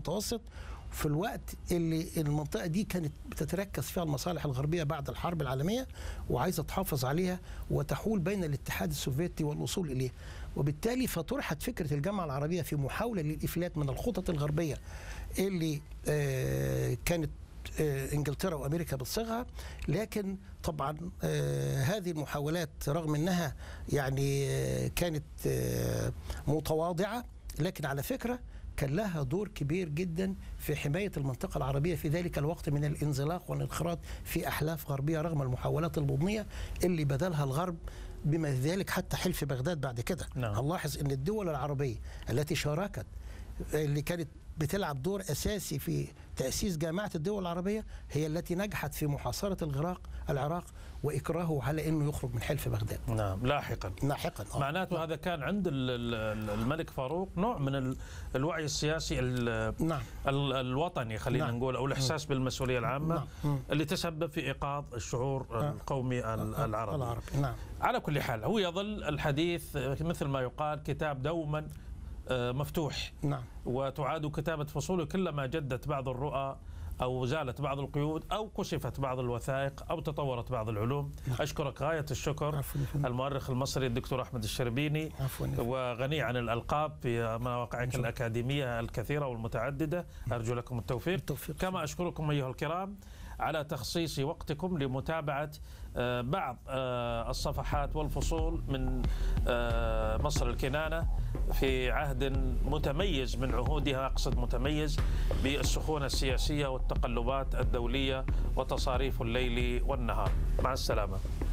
المتوسط في الوقت اللي المنطقة دي كانت بتتركز فيها المصالح الغربية بعد الحرب العالمية وعايزة تحافظ عليها وتحول بين الاتحاد السوفيتي والوصول إليه وبالتالي فطرحت فكرة الجامعة العربية في محاولة للإفلات من الخطط الغربية اللي آه كانت آه، انجلترا وامريكا بتصيغها لكن طبعا آه، هذه المحاولات رغم انها يعني آه، كانت آه، متواضعه لكن على فكره كان لها دور كبير جدا في حمايه المنطقه العربيه في ذلك الوقت من الانزلاق والانخراط في احلاف غربيه رغم المحاولات المضنيه اللي بدلها الغرب بما في ذلك حتى حلف بغداد بعد كده نعم. هنلاحظ ان الدول العربيه التي شاركت اللي كانت بتلعب دور اساسي في تاسيس جامعه الدول العربيه هي التي نجحت في محاصره العراق العراق واكراهه على انه يخرج من حلف بغداد نعم لاحقا لاحقا آه. معناته هذا كان عند ال- ال- الملك فاروق نوع من ال- الوعي السياسي ال- نعم ال- الوطني خلينا نعم. نقول او الاحساس بالمسؤوليه العامه نعم. مم. اللي تسبب في ايقاظ الشعور آه. القومي ال- آه، العربي العربي نعم على كل حال هو يظل الحديث مثل ما يقال كتاب دوما آه، مفتوح نعم وتعاد كتابة فصوله كلما جدت بعض الرؤى أو زالت بعض القيود أو كشفت بعض الوثائق أو تطورت بعض العلوم أشكرك غاية الشكر عفوا يا فندم. المؤرخ المصري الدكتور أحمد الشربيني عفوا يا فندم. وغني عن الألقاب في مواقعك شكرا. الأكاديمية الكثيرة والمتعددة أرجو لكم التوفيق بالتوفيق. كما أشكركم أيها الكرام على تخصيص وقتكم لمتابعة آه، بعض آه، الصفحات والفصول من آه، مصر الكنانة في عهد متميز من عهودها أقصد متميز بالسخونة السياسية والتقلبات الدولية وتصاريف الليل والنهار مع السلامة